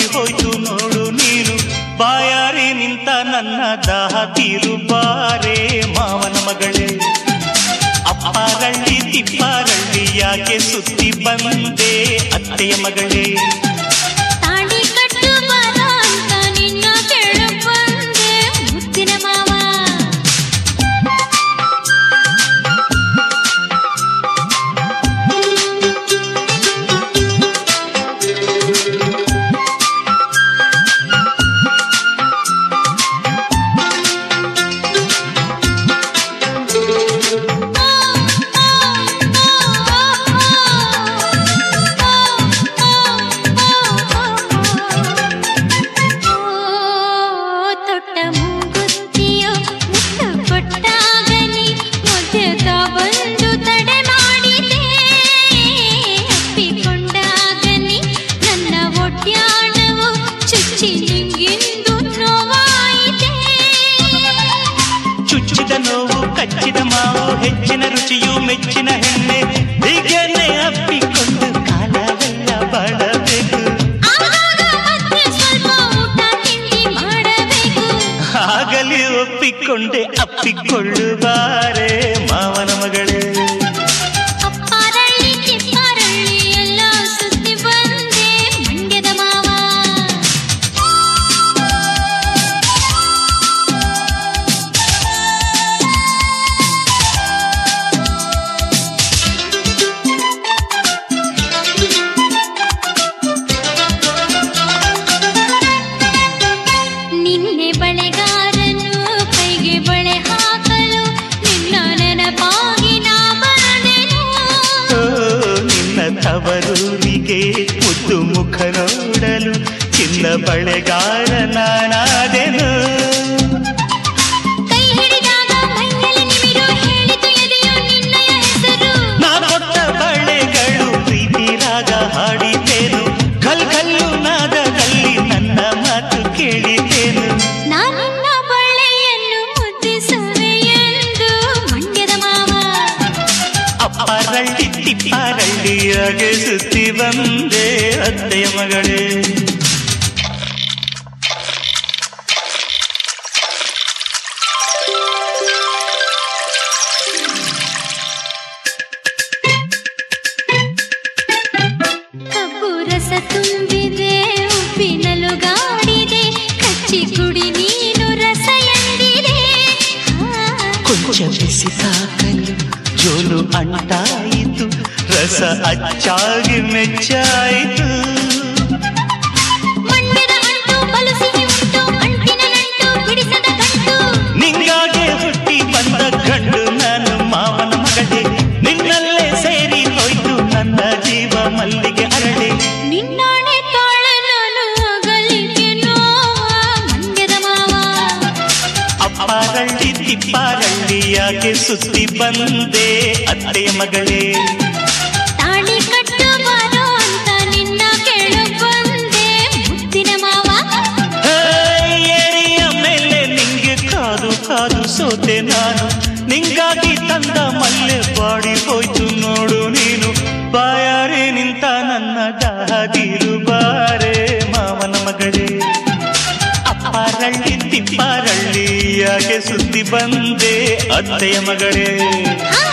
ಹೋಯ್ತು ನೋಡು ನೀನು ಬಾಯಾರಿ ನಿಂತ ನನ್ನ ದಾಹ ತೀರು ಬಾರೆ ಮಾವನ ಮಗಳೇ ಅಪ್ಪಾರಳ್ಳಿ ತಿಪ್ಪಾರಳ್ಳಿ ಯಾಕೆ ಸುತ್ತಿ ಬಂದೆ ಅತ್ತೆಯ ಮಗಳೇ ತಾಳಿ ಕಟ್ಟು ಬರ ಅಂತ ನಿನ್ನ ಕೇಳು ಬಂದೆ ಮುತ್ತಿನ ಮಾವ ತೊಟ್ಟ ಮೂಗುತ್ತಿಯೋ ಮುತ್ತ ಕೊಟ್ಟಾಗನಿ ಮಧ್ಯದ ಬಂದು ತಡೆ ಮಾಡಿದೆ ಅಪ್ಪಿಕೊಂಡಾಗನಿ ನನ್ನ ಒಡ್ಯಾಣವು ಚುಚ್ಚಿ ನಿಂಗಿಂದು ನೋವಾಯಿತೆ ಚುಚ್ಚಿದ ನೋವು ಕಚ್ಚಿದ ಮಾವು ಹೆಚ್ಚಿನ ರುಚಿಯು ಮೆಚ್ಚಿನ ಹೆಣ್ಣೆ ಹೀಗೇನೆ ಅಪ್ಪಿಕೊಂಡು ಕಾಲವೆಲ್ಲ ಬಾಳಬೇಕು ಆಗಾಗ ಮತ್ತೆ ಸ್ವಲ್ಪ ಊಟ ತಿಂಡಿ ಮಾಡಬೇಕು ಆಗಲಿ ಒಪ್ಪಿಕೊಂಡೆ ಅಪ್ಪಿಕೊಳ್ಳುವಾರೆ ಮಾವನ ಮಗಳೇ ಅಪ್ಪಾರಳ್ಳಿ ಕಿಪ್ಪಾರಳ್ಳಿ ಎಲ್ಲ ಸುತ್ತಿ ಬಂದೆ ಮಂಡ್ಯದ ಮಾವ ನಿನ್ನೆ ಬಳೆಗಾರನು ಕೈಗೆ ಬಳೆ ಹಾಕಲು ನಿನ್ನ ನೆನಪಾಗಿ ನಾ ಬಂದೆನು ಓ, ನಿನ್ನ ತವರೂರಿಗೆ ಮುದ್ದು ಮುಖ ನೋಡಲು ಚಿನ್ನ ಬಳೆಗಾರ ನಾನಾದೆನು ಕೈ ಹಿಡಿದಾಗ ಮೈಯಲ್ಲಿ ನಿಮಿರು ಹೇಳಿತು ಎದೆಯು ನಿನ್ನಯ ಹೆಸರು ನಾ ಕೊಟ್ಟ ಬಳೆಗಳು ಪ್ರೀತಿ ರಾಗ ಹಾಡಿದ್ದೇನು ಕಲ್ ಕಲ್ಲು ನಾದದಲ್ಲಿ ನನ್ನ ಮಾತು ಕೇಳಿದ್ದೇನು ನಾನಿನ್ನ ಬಳ್ಳೆಯನ್ನು ಮುದ್ದಿಸುವೆ ಎಂದು ಮಂಡ್ಯದ ಮಾವ ಅಪ್ಪರಳ್ಳಿ ತಿಪ್ಪಾರಳ್ಳಿಯಾಗೆ ಸುತ್ತಿ ಬಂದೆ ಅತ್ತೆಯ ಮಗಳೇ ಕಬ್ಬು ರಸ ತುಂಬಿದೆ ಉಪ್ಪಿನಲು ಗಾಡಿದೆ ಕಚ್ಚಿ ಕುಡಿ ನೀನು ರಸ ಎಂದಿದೆ ಕೊಂಚ ಬಿಸಿ ತಾಕಲು ಜೋಲು ಅಂಟಾಯಿತು ರಸ ಅಚ್ಚಾಗಿ ಮೆಚ್ಚಾಯಿತು ಮಂಡ್ಯದ ಅಂಟು ಬಲು ಸಿಹಿ ಉಂಟು ಅಂಟಿನ ನಂಟು ಬಿಡಿಸದ ಗಂಟು ನಿಂಗಾಗೆ ಹುಟ್ಟಿ ಬಂದ ಗಂಡು ನಾನು ಮಾವನ ಮಗಳೇ ನಿನ್ನಲ್ಲೇ ಸೇರಿ ಹೋಯ್ತು ನನ್ನ ಜೀವ ಮಲ್ಲಿಗೆ ಅರಳೆ ನಿನ್ನಾಣೆ ತಾಳೆ ನಾನು ಅಗಲಿಗೆ ನೋವ ಮಂಡ್ಯದ ಮಾವ ಅಪ್ಪಾರಳ್ಳಿ ತಿಪ್ಪಾರಳ್ಳಿ ಯಾಕೆ ಸುತ್ತಿ ಬಂದೆ ಅತ್ತೆಯ ಮಗಳೇ ತಾಳಿ ಕಟ್ಟು ಬಾರೋ ಅಂತ ನಿನ್ನ ಕೇಳು ಬಂದೆ ಮುತ್ತಿನ ಮಾವ ಹೇ, ಏರಿಯ ಮೇಲೆ ನಿಂಗೆ ಕಾದು ಕಾದು ಸೋತೆ ನಾನು ನಿಂಗಾಗಿ ತಂದ ಮಲ್ಲೆ ಬಾಡಿ ಹೋಯ್ತು ನೋಡು ನೀನು ಬಾಯಾರೆ ನಿಂತ ನನ್ನ ದಾದಿರು ಬಾರೆ ಮಾವನ ಮಗಳೇ ಅಪ್ಪಾರಳ್ಳಿ ತಿಪ್ಪಾರಳ್ಳಿ ಯಾಕೆ ಸುತ್ತಿ ಬಂದೆ ಅತ್ತೆಯ ಮಗಳೇ ಆ